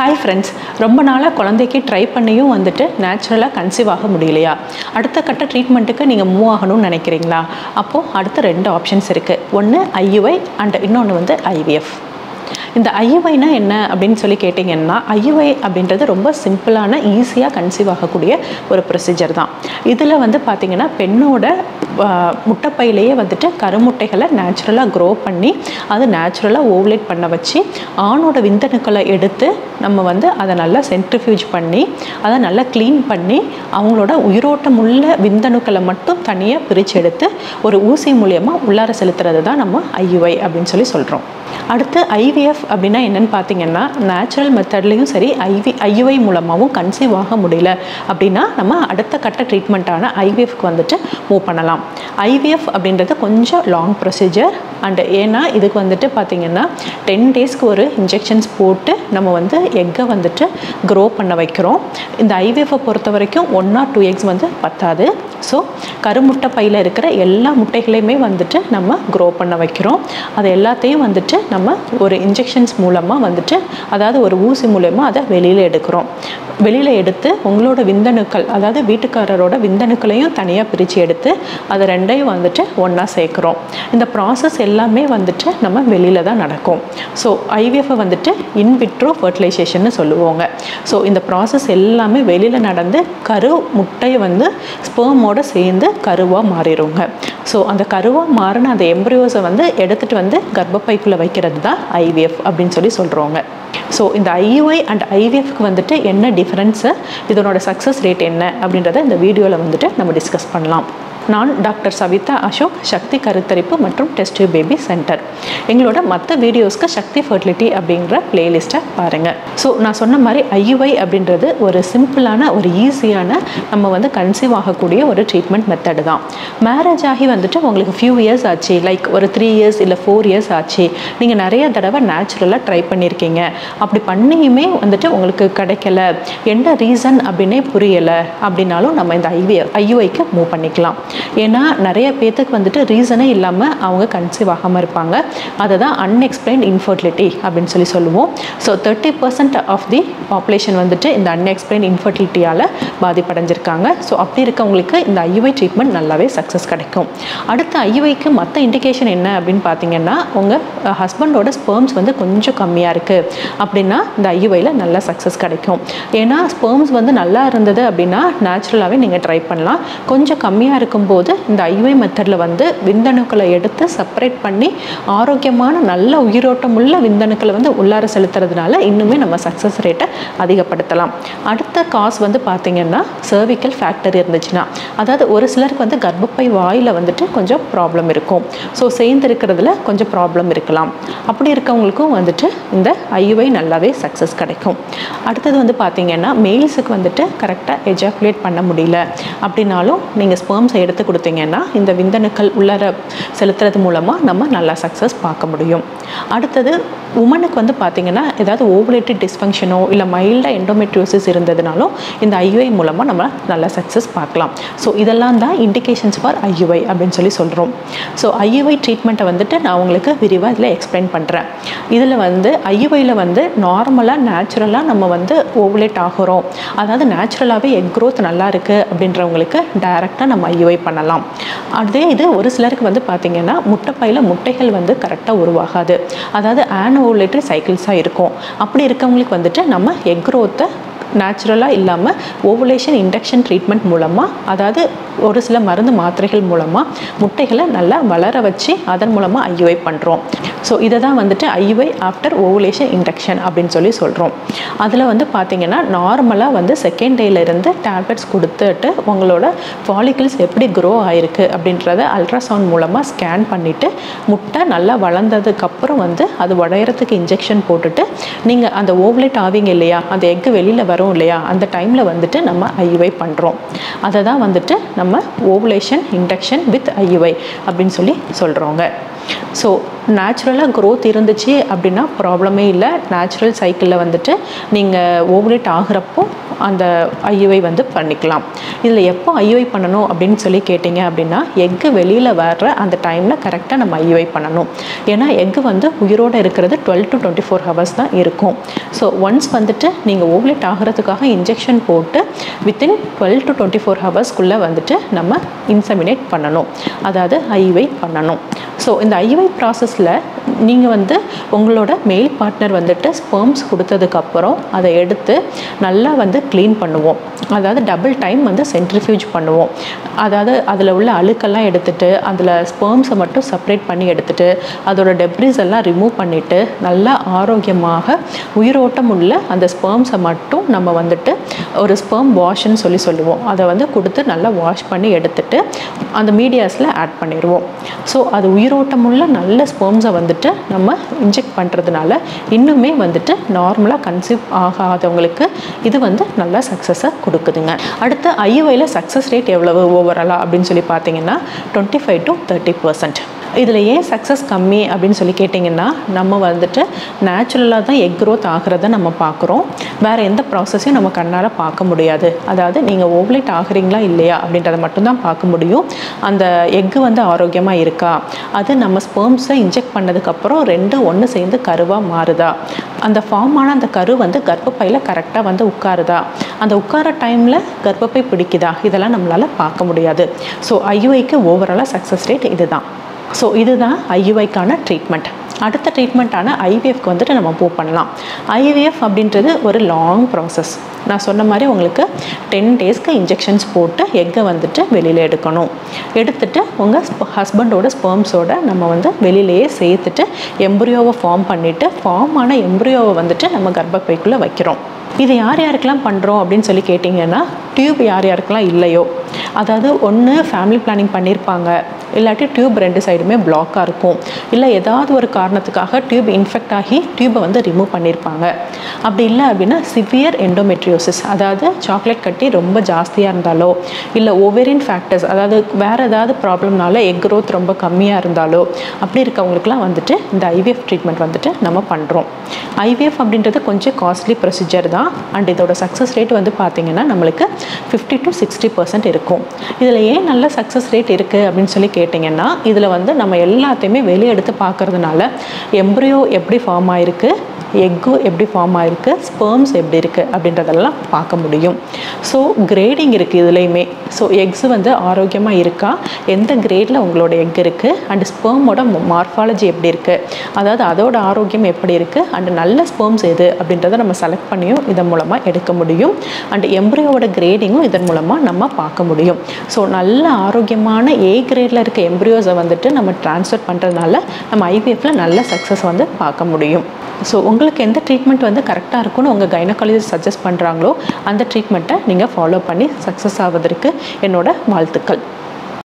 hi friends ரொம்ப நாளாக குழந்தைக்கு ட்ரை பண்ணியும் வந்துட்டு நேச்சுரலாக கன்சீவ் ஆக முடியலையா அடுத்த கட்ட ட்ரீட்மெண்ட்டுக்கு நீங்கள் மூவ் ஆகணும்னு நினைக்கிறீங்களா அப்போது அடுத்த ரெண்டு ஆப்ஷன்ஸ் இருக்குது ஒன்று ஐயுஐ அண்ட் இன்னொன்று வந்து ஐவிஎஃப் இந்த ஐயுஐனா என்ன அப்படின்னு சொல்லி கேட்டிங்கன்னா ஐயுஐ அப்படின்றது ரொம்ப சிம்பிளான ஈஸியாக கன்சீவ் ஆகக்கூடிய ஒரு ப்ரொசீஜர் தான் இதில் வந்து பார்த்திங்கன்னா பெண்ணோட ஆஹ், முட்டைப்பையிலேயே வந்துட்டு கருமுட்டைகளை நேச்சுரலாக க்ரோ பண்ணி அது நேச்சுரலாக ஓவலேட் பண்ண வச்சு ஆணோட விந்தணுக்களை எடுத்து நம்ம வந்து அதை நல்லா சென்ட்ரிஃபியூஜ் பண்ணி அதை நல்லா க்ளீன் பண்ணி அவங்களோட உயிரோட்டம் உள்ள விந்தணுக்களை மட்டும் தனியாக பிரித்து எடுத்து ஒரு ஊசி மூலியமாக உள்ளார செலுத்துறது தான் நம்ம ஐயுஐ அப்படின்னு சொல்லி சொல்கிறோம் அடுத்து ஐவிஎஃப் அப்படின்னா என்னன்னு பார்த்தீங்கன்னா நேச்சுரல் மெத்தட்லேயும் சரி ஐவி ஐயுஐ மூலமாகவும் கன்சீவ் ஆக முடியல அப்படின்னா நம்ம அடுத்த கட்ட ட்ரீட்மெண்ட்டான ஐவிஎஃப்க்கு வந்துட்டு மூவ் பண்ணலாம் ஐவிஎஃப் அப்படின்றது கொஞ்சம் லாங் ப்ரொசீஜர் அண்ட் ஏன்னா இதுக்கு வந்துட்டு பார்த்தீங்கன்னா டென் டேஸ்க்கு ஒரு இன்ஜெக்ஷன்ஸ் போட்டு நம்ம வந்து எக்கை வந்துட்டு க்ரோ பண்ண வைக்கிறோம் இந்த ஐவிஎஃப்பை பொறுத்த வரைக்கும் ஒன் ஆர் டூ எக்ஸ் வந்து பத்தாது ஸோ கருமுட்டை பையில் இருக்கிற எல்லா முட்டைகளையுமே வந்துட்டு நம்ம க்ரோ பண்ண வைக்கிறோம் அது எல்லாத்தையும் வந்துட்டு நம்ம ஒரு இன்ஜெக்ஷன்ஸ் மூலமாக வந்துட்டு அதாவது ஒரு ஊசி மூலயமா அதை வெளியில் எடுக்கிறோம் வெளியில் எடுத்து உங்களோட விந்தணுக்கள் அதாவது வீட்டுக்காரரோட விந்தணுக்களையும் தனியாக பிரித்து எடுத்து அதை ரெண்டையும் வந்துட்டு ஒன்றா சேர்க்குறோம் இந்த ப்ராசஸ் எல்லாமே வந்துட்டு நம்ம வெளியில் தான் நடக்கும் ஸோ ஐவிஎஃப்பை வந்துட்டு இன்விட்ரோ ஃபர்டிலைசேஷன்னு சொல்லுவாங்க ஸோ இந்த ப்ராசஸ் எல்லாமே வெளியில் நடந்து கரு முட்டையை வந்து ஸ்பேமோட சேர்ந்து கருவாக மாறிடுங்க ஸோ அந்த கருவாக மாறின அந்த எம்ப்ரியோஸை வந்து எடுத்துகிட்டு வந்து கர்ப்பப்பைக்குள்ளே வைக்கிறது தான் ஐவிஎஃப் அப்படின்னு சொல்லி சொல்கிறோங்க ஸோ இந்த ஐயுஐ அண்ட் ஐவிஎஃப்க்கு வந்துட்டு என்ன டிஃப்ரென்ஸு இதனோட சக்ஸஸ் ரேட் என்ன அப்படின்றத இந்த வீடியோவில் வந்துட்டு நம்ம டிஸ்கஸ் பண்ணலாம் நான் டாக்டர் சவிதா அசோக் சக்தி கருத்தரிப்பு மற்றும் டெஸ்ட் பேபி சென்டர் எங்களோட மற்ற வீடியோஸ்க்கு சக்தி ஃபர்டிலிட்டி அப்படிங்கிற பிளேலிஸ்ட்டை பாருங்கள் ஸோ நான் சொன்ன மாதிரி ஐயுஐ அப்படின்றது ஒரு சிம்பிளான ஒரு ஈஸியான நம்ம வந்து கன்சீவ் ஆகக்கூடிய ஒரு ட்ரீட்மெண்ட் மெத்தடு தான் மேரேஜ் ஆகி வந்துட்டு உங்களுக்கு ஃபியூ இயர்ஸ் ஆச்சு லைக் ஒரு த்ரீ இயர்ஸ் இல்லை ஃபோர் இயர்ஸ் ஆச்சு நீங்கள் நிறைய தடவை நேச்சுரலாக ட்ரை பண்ணியிருக்கீங்க அப்படி பண்ணியுமே வந்துட்டு உங்களுக்கு கிடைக்கல என்ன ரீசன் அப்படின்னே புரியலை அப்படின்னாலும் நம்ம இந்த ஐவி ஐயுஐக்கு மூவ் பண்ணிக்கலாம் ஏன்னா நிறைய பேர்த்துக்கு வந்துட்டு ரீசனே இல்லாமல் அவங்க கன்சீவ் ஆகாமல் இருப்பாங்க அதை தான் அன்எக்ஸ்பிளைன்ட் இன்ஃபர்டிலிட்டி அப்படின்னு சொல்லி சொல்லுவோம் so thirty percent of the population வந்துட்டு இந்த அன்எக்ஸ்பிளைன் இன்ஃபர்டிலிட்டியால் பாதிப்படைஞ்சிருக்காங்க ஸோ அப்படி இருக்கவங்களுக்கு இந்த ஐயுஐ ட்ரீட்மெண்ட் நல்லாவே சக்ஸஸ் கிடைக்கும் அடுத்து ஐயுஐக்கு மற்ற இண்டிகேஷன் என்ன அப்படின்னு பார்த்தீங்கன்னா உங்கள் ஹஸ்பண்டோட ஸ்பெர்ம்ஸ் வந்து கொஞ்சம் கம்மியாக இருக்குது அப்படின்னா இந்த ஐயுஐயில் நல்ல சக்ஸஸ் கிடைக்கும் ஏன்னா ஸ்பெர்ம்ஸ் வந்து நல்லா இருந்தது அப்படின்னா நேச்சுரலாகவே நீங்கள் ட்ரை பண்ணலாம் கொஞ்சம் கம்மியாக இருக்கும்போது இந்த ஐயுஐ மெத்தடில் வந்து விந்தணுக்களை எடுத்து செப்பரேட் பண்ணி ஆரோக்கியமான நல்ல உயிரோட்டம் உள்ள விந்தணுக்களை வந்து உள்ளார செலுத்துறதுனால இன்னுமே நம்ம சக்ஸஸ் ரேட்டை அதிகப்படுத்தலாம் அடுத்த காஸ் வந்து பார்த்திங்கன்னா சர்விக்கல் ஃபேக்டர் இருந்துச்சுன்னா அதாவது ஒரு சிலருக்கு வந்து கர்ப்பப்பை வாயில் வந்துட்டு கொஞ்சம் ப்ராப்ளம் இருக்கும் ஸோ சேர்ந்து இருக்கிறதுல கொஞ்சம் ப்ராப்ளம் இருக்கலாம் அப்படி இருக்கவங்களுக்கும் வந்துட்டு இந்த ஐயுஐ நல்லாவே சக்ஸஸ் கிடைக்கும் அடுத்தது வந்து பார்த்திங்கன்னா மெயில்ஸுக்கு வந்துட்டு கரெக்டாக எஜாக்குலேட் பண்ண முடியல அப்படின்னாலும் நீங்கள் ஸ்பெர்ம்ஸை எடுத்து கொடுத்தீங்கன்னா இந்த விந்தணுக்கள் உள்ளார செலுத்துறது மூலமாக நம்ம நல்லா சக்ஸஸ் பார்க்க முடியும் அடுத்தது உமனுக்கு வந்து பார்த்திங்கன்னா ஏதாவது ஓவலேட்டட் டிஸ்ஃபங்க்ஷனோ இல்லை மைல்டாக எண்டோமெட்ரியோசிஸ் இருந்ததுனாலும் இந்த ஐயுஐ மூலமாக நம்ம நல்ல சக்ஸஸ் பார்க்கலாம் ஸோ இதெல்லாம் தான் இண்டிகேஷன்ஸ் ஃபார் ஐயுஐ அப்படின்னு சொல்லி சொல்கிறோம் ஸோ ஐயுஐ ட்ரீட்மெண்ட்டை வந்துட்டு நான் உங்களுக்கு விரிவாக இதில் எக்ஸ்பிளைன் பண்ணுறேன் இதில் வந்து ஐயுஐயில் வந்து நார்மலாக நேச்சுரலாக நம்ம வந்து ஓவலேட் ஆகிறோம் அதாவது நேச்சுரலாகவே எக் growth நல்லா இருக்குது அப்படின்றவங்களுக்கு டைரெக்டாக நம்ம ஐயுஐ பண்ணலாம் அதே இது ஒரு சிலருக்கு வந்து பார்த்திங்கன்னா முட்டைப்பையில் முட்டைகள் வந்து கரெக்டாக உருவாகாது அதாவது ஆனோலேட்டரி சைக்கிள்ஸாக இருக்கும் அப்படி இருக்கவங்களுக்கு வந்துட்டு நம்ம எக் growth-அ நேச்சுரலாக இல்லாமல் ஓவுலேஷன் இண்டக்ஷன் ட்ரீட்மெண்ட் மூலமாக அதாவது ஒரு சில மருந்து மாத்திரைகள் மூலமாக முட்டைகளை நல்லா வளர வச்சு அதன் மூலமாக ஐயுஐ பண்ணுறோம் ஸோ இதை தான் வந்துட்டு ஐயுஐ ஆஃப்டர் ஓவுலேஷன் இண்டக்ஷன் அப்படின்னு சொல்லி சொல்கிறோம் அதில் வந்து பார்த்திங்கன்னா நார்மலாக வந்து செகண்ட் டேலேருந்து டேப்லெட்ஸ் கொடுத்துட்டு உங்களோட ஃபாலிகிள்ஸ் எப்படி க்ரோ ஆயிருக்கு அப்படின்றத அல்ட்ராசவுண்ட் மூலமாக ஸ்கேன் பண்ணிவிட்டு முட்டை நல்லா வளர்ந்ததுக்கப்புறம் வந்து அது உடையறதுக்கு இன்ஜெக்ஷன் போட்டுட்டு நீங்கள் அந்த ஓவலேட் ஆவீங்க இல்லையா அந்த எக்கு வெளியில் வரும் இல்லையா அந்த டைமில் வந்துட்டு நம்ம ஐயுஐ பண்ணுறோம் அதை தான் வந்துட்டு நம்ம ஓவுலேஷன் இண்டக்ஷன் வித் ஐயுஐ அப்படின்னு சொல்லி சொல்கிறோங்க ஸோ நேச்சுரலாக க்ரோத் இருந்துச்சு அப்படின்னா ப்ராப்ளமே இல்லை நேச்சுரல் சைக்கிளில் வந்துட்டு நீங்கள் ஓவலேட் ஆகிறப்போ அந்த ஐயுஐ வந்து பண்ணிக்கலாம் இதில் எப்போ ஐயுஐ பண்ணணும் அப்படின்னு சொல்லி கேட்டிங்க அப்படின்னா எக்கு வெளியில் வர்ற அந்த டைமில் கரெக்டாக நம்ம ஐயுஐ பண்ணணும் ஏன்னா எக்கு வந்து உயிரோடு இருக்கிறது twelve to twenty four hours தான் இருக்கும் ஸோ ஒன்ஸ் வந்துட்டு நீங்கள் ஓவலேட் ஆகிறதுக்காக இன்ஜெக்ஷன் போட்டு within twelve to twenty four ஹவர்ஸ்க்குள்ளே வந்துட்டு நம்ம இன்சமினேட் பண்ணணும் அதாவது ஐயுஐ பண்ணணும் ஸோ இந்த ஐயுஐ ப்ராசஸில் நீங்கள் வந்து உங்களோட மெயில் பார்ட்னர் வந்துட்டு ஸ்பெர்ம்ஸ் கொடுத்ததுக்கப்புறம் அதை எடுத்து நல்லா வந்து க்ளீன் பண்ணுவோம் அதாவது டபுள் டைம் வந்து சென்ட்ரிஃபியூஜ் பண்ணுவோம் அதாவது அதில் உள்ள அழுக்கெல்லாம் எடுத்துட்டு அதில் ஸ்பெர்ம்ஸை மட்டும் செப்பரேட் பண்ணி எடுத்துட்டு அதோட டெப்ரிஸ் எல்லாம் ரிமூவ் பண்ணிவிட்டு நல்லா ஆரோக்கியமாக உயிரோட்டம் உள்ள அந்த ஸ்பெர்ம்ஸை மட்டும் நம்ம வந்துட்டு ஒரு ஸ்பெர்ம் வாஷ்ன்னு சொல்லி சொல்லுவோம் அதை வந்து கொடுத்து நல்லா வாஷ் பண்ணி எடுத்துட்டு அந்த மீடியாஸில் ஆட் பண்ணிடுவோம் ஸோ அது உயிரோட்டமுள்ள நல்ல ஸ்பெர்ம்ஸை வந்துட்டு நம்ம இன்ஜெக்ட் பண்ணுறதுனால இன்னுமே வந்துட்டு நார்மலாக கன்சீவ் ஆகாதவங்களுக்கு இது வந்து நல்ல சக்ஸஸை கொடுக்குதுங்க அடுத்து ஐயுஐயில் சக்ஸஸ் ரேட் எவ்வளவு ஓவராலாக அப்படின்னு சொல்லி பார்த்தீங்கன்னா twenty five to thirty percent இதில் ஏன் சக்ஸஸ் கம்மி அப்படின்னு சொல்லி கேட்டிங்கன்னா நம்ம வந்துட்டு நேச்சுரலாக தான் எக் க்ரோத் ஆகிறத நம்ம பார்க்குறோம் வேறு எந்த ப்ராசஸையும் நம்ம கண்ணால் பார்க்க முடியாது அதாவது நீங்கள் ஓவலேட் ஆகுறீங்களா இல்லையா அப்படின்றத மட்டும்தான் பார்க்க முடியும் அந்த எக்கு வந்து ஆரோக்கியமாக இருக்கா அது நம்ம ஸ்பெர்ம்ஸை இன்ஜெக்ட் பண்ணதுக்கப்புறம் ரெண்டு ஒன்று சேர்ந்து கருவாக மாறுதா அந்த ஃபார்ம் ஆன அந்த கரு வந்து கர்ப்பப்பையில் கரெக்டாக வந்து உட்காருதா அந்த உட்கார டைமில் கர்ப்பப்பை பிடிக்குதா இதெல்லாம் நம்மளால் பார்க்க முடியாது ஸோ ஐயுஐக்கு ஓவராலாக சக்ஸஸ் ரேட் இதுதான் ஸோ இதுதான் ஐயுஐக்கான ட்ரீட்மெண்ட் அடுத்த ட்ரீட்மெண்ட்டான ஐவிஎஃப்க்கு வந்துட்டு நம்ம மூவ் பண்ணலாம் ஐவிஎஃப் அப்படின்றது ஒரு லாங் ப்ராசஸ் நான் சொன்ன மாதிரி உங்களுக்கு டென் டேஸ்க்கு இன்ஜெக்ஷன்ஸ் போட்டு எக்கை வந்துட்டு வெளியில் எடுக்கணும் எடுத்துட்டு உங்கள் ஹஸ்பண்டோட ஸ்பெர்ம்ஸோட நம்ம வந்து வெளியிலேயே சேர்த்துட்டு எம்ப்ரியோவை ஃபார்ம் பண்ணிவிட்டு ஃபார்ம் ஆன எம்ப்ரியோவை வந்துட்டு நம்ம கர்ப்பப்பைக்குள்ளே வைக்கிறோம் இது யார் யாருக்கெல்லாம் பண்ணுறோம் அப்படின்னு சொல்லி கேட்டிங்கன்னா டியூப் யார் யாருக்கெல்லாம் இல்லையோ அதாவது ஒன்று ஃபேமிலி பிளானிங் பண்ணியிருப்பாங்க இல்லாட்டி டியூப் ரெண்டு சைடுமே பிளாக்காக இருக்கும் இல்லை ஏதாவது ஒரு காரணத்துக்காக டியூப் இன்ஃபெக்ட் ஆகி டியூப்பை வந்து ரிமூவ் பண்ணியிருப்பாங்க அப்படி இல்லை அப்படின்னா சிவியர் எண்டோமெட்ரியோசிஸ் அதாவது சாக்லேட் கட்டி ரொம்ப ஜாஸ்தியாக இருந்தாலோ இல்லை ஓவேரியன் ஃபேக்டர்ஸ் அதாவது வேறு ஏதாவது ப்ராப்ளம்னால எக் க்ரோத் ரொம்ப கம்மியாக இருந்தாலோ அப்படி இருக்கவங்களுக்குலாம் வந்துட்டு இந்த ஐவிஎஃப் ட்ரீட்மெண்ட் வந்துட்டு நம்ம பண்ணுறோம் ஐவிஎஃப் அப்படின்றது கொஞ்சம் காஸ்ட்லி ப்ரொசீஜர் தான் அண்ட் இதோட சக்ஸஸ் ரேட் வந்து பார்த்திங்கன்னா நம்மளுக்கு ஃபிஃப்டி டு சிக்ஸ்டி பர்சன்ட் இருக்கும் இதில் ஏன் நல்ல சக்ஸஸ் ரேட் இருக்குது அப்படின்னு சொல்லி கேட்டிங்கன்னா இதில் வந்து நம்ம எல்லாத்தையுமே வெளியே எடுத்து பார்க்கறதுனால எம்ப்ரியோ எப்படி ஃபார்ம் ஆயிருக்கு எக்கு எப்படி ஃபார்ம் ஆயிருக்கு ஸ்பெர்ம்ஸ் எப்படி இருக்குது அப்படின்றதெல்லாம் பார்க்க முடியும் ஸோ கிரேடிங் இருக்குது இதுலேயுமே ஸோ எக்ஸ் வந்து ஆரோக்கியமாக இருக்கா எந்த கிரேடில் உங்களோட எக் இருக்குது அண்ட் ஸ்பெர்மோட மார்ஃபாலஜி எப்படி இருக்குது அதாவது அதோட ஆரோக்கியம் எப்படி இருக்குது அண்ட் நல்ல ஸ்பெர்ம்ஸ் எது அப்படின்றத நம்ம செலக்ட் பண்ணியும் இதன் மூலமாக எடுக்க முடியும் அண்ட் எம்ப்ரியோவோட கிரேடிங்கும் இதன் மூலமாக நம்ம பார்க்க முடியும் ஸோ நல்ல ஆரோக்கியமான ஏ கிரேடில் இருக்க எம்ப்ரியோஸை வந்துட்டு நம்ம ட்ரான்ஸ்ஃபர் பண்ணுறதுனால நம்ம ஐவிஎஃப்ல நல்ல சக்ஸஸ் வந்து பார்க்க முடியும் ஸோ உங்களுக்கு எந்த ட்ரீட்மெண்ட் வந்து கரெக்டாக இருக்கும்னு உங்கள் கைனகாலஜிஸ்ட் சஜஸ்ட் பண்ணுறாங்களோ அந்த ட்ரீட்மெண்ட்டை நீங்கள் ஃபாலோ பண்ணி சக்ஸஸ் ஆவதற்கு என்னோட வாழ்த்துக்கள்